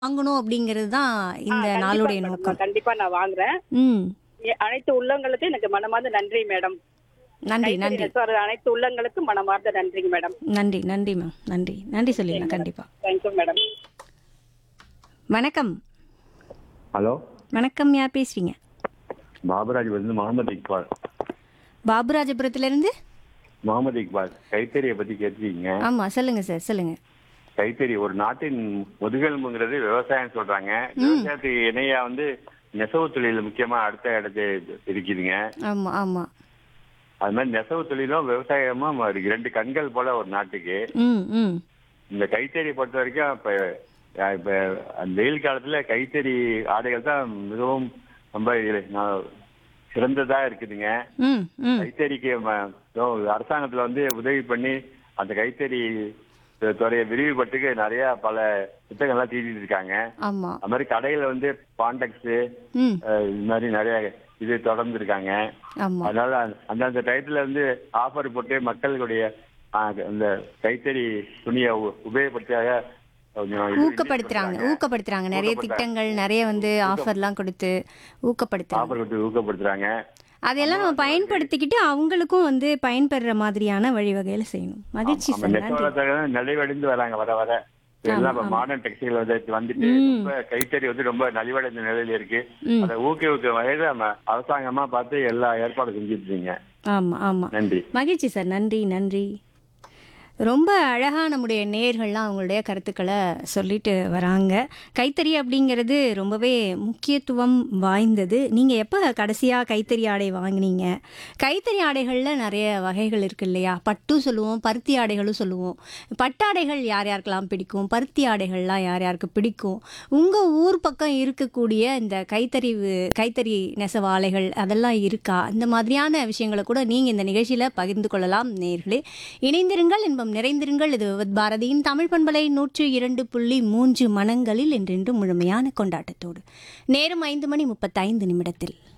வாங்கணும் அப்படிங்கிறது தான் ஆ, இந்த கண்டிப்பா நாளுடைய மேடம். நோக்கம் கண்டிப்பா நான் வாங்குறேன் ம் எ- அனைத்து உள்ளங்களுக்கு எனக்கு மனமார்ந்த நன்றி மேடம் நன்றி கைத்தறி நன்றி நெசவாளர் அனைத்து உள்ளங்களுக்கும் மனமார்ந்த நன்றிங்க மேடம் நன்றி நன்றி மேம் நன்றி நன்றி சொல்லிடலாம் கண்டிப்பா தேங்க்யூ மேடம் வணக்கம் ஹலோ வணக்கம் யார் பேசுறீங்க பாபராஜ் வந்து முகமது இக்பால் பாபுராஜபுரத்துல இருந்து முகமது இக்பால் கைத்தறியை பத்தி கேட்டிருக்கீங்க ஆமா சொல்லுங்க சார் சொல்லுங்க கைத்தறி ஒரு நாட்டின் முதுகெலும்புங்கிறது விவசாயம் சொல்றாங்க விவசாயத்துக்கு இணையா வந்து நெசவு தொழில் முக்கியமா அடுத்த இடத்தை இருக்குதுங்க ஆமா ஆமா அது மாதிரி நெசவு தொழிலும் விவசாயமும் ஒரு இரண்டு கண்கள் போல ஒரு நாட்டுக்கு ம் ம் இந்த கைத்தறி பொறுத்த வரைக்கும் இப்ப அஹ், இப்ப அந்த வெயில் காலத்துல கைத்தறி ஆடைகள் தான் மிகவும் ரொம்ப இது- நான் சிறந்ததா இருக்குதுங்க ம் ம் கைத்தறிக்கு ம- இதோ அரசாங்கத்துல வந்து உதவி பண்ணி அந்த கைத்தறி து- துறையை விரிவுபட்டுக்கு நிறைய பல திட்டங்கள்லாம் தீட்டிட்டு இருக்காங்க ஆமா அது மாதிரி கடையில வந்து பாண்டக்ஸ் ம் இது மாதிரி நிறைய இது தொடர்ந்து இருக்காங்க ஆமா அதனால அந்த- அந்தந்த டயத்துல வந்து ஆஃபர் போட்டு மக்களுடைய ஆ, இந்த கைத்தறி துணியை உ- உபயோகப்படுத்தியாக கொஞ்சம் இது ஊக்கப்படுத்துறாங்க பண்றாங்க. ஊக்கப்படுத்துறாங்க நிறைய திட்டங்கள் நிறைய வந்து ஆஃபர்லாம் கொடுத்து ஊக்கப்படுத்துறாங்க ஆஃபர் கொடுத்து ஊக்கப்படுத்துறாங்க அதெல்லாம் நம்ம பயன்படுத்திக்கிட்டு அவங்களுக்கும் வந்து பயன்பெற மாதிரியான வழிவகையில செய்யணும் மகிழ்ச்சி நம்ம சார் நன்றி நெசவாளர்கள் நலிவடைந்து வராங்க வர வர எல்லாம் இப்ப மாடர்ன் டெக்ஸ்டைல் வந்து வந்துட்டு ரொம்ப கைத்தறி வந்து ரொம்ப நலிவடைந்த நிலையில இருக்கு ம். அதை ஊக்குவிக்க வகையில நம்ம அரசாங்கமா பார்த்து எல்லா ஏற்பாடும் செஞ்சுட்டு இருக்கீங்க ஆமா ஆமா நன்றி மகிழ்ச்சி சார் நன்றி நன்றி ரொம்ப அழகாக நம்முடைய நேயர்கள்லாம் அவங்களுடைய கருத்துக்களை சொல்லிட்டு வராங்க கைத்தறி அப்படிங்கிறது ரொம்பவே முக்கியத்துவம் வாய்ந்தது நீங்கள் எப்போ கடைசியாக கைத்தறி ஆடை வாங்குனீங்க கைத்தறி ஆடைகளில் நிறைய வகைகள் இருக்கு இல்லையா பட்டு சொல்லுவோம் பருத்தி ஆடைகளும் சொல்லுவோம் பட்டாடைகள் யார் யாருக்கெல்லாம் பிடிக்கும் பருத்தி ஆடைகள்லாம் யார் யாருக்கு பிடிக்கும் உங்கள் ஊர் பக்கம் இருக்கக்கூடிய இந்த கைத்தறி வு- கைத்தறி நெசவு ஆலைகள் அதெல்லாம் இருக்கா இந்த மாதிரியான விஷயங்களை கூட நீங்கள் இந்த நிகழ்ச்சியில் பகிர்ந்து கொள்ளலாம் நேர்களே இணைந்திருங்கள் இன்பம் நிறைந்திருங்கள் இது வித் பாரதியின் தமிழ் பண்பலை நூற்று இரண்டு புள்ளி மூன்று மனங்களில் என்றென்றும் முழுமையான கொண்டாட்டத்தோடு நேரம் ஐந்து மணி முப்பத்தைந்து நிமிடத்தில்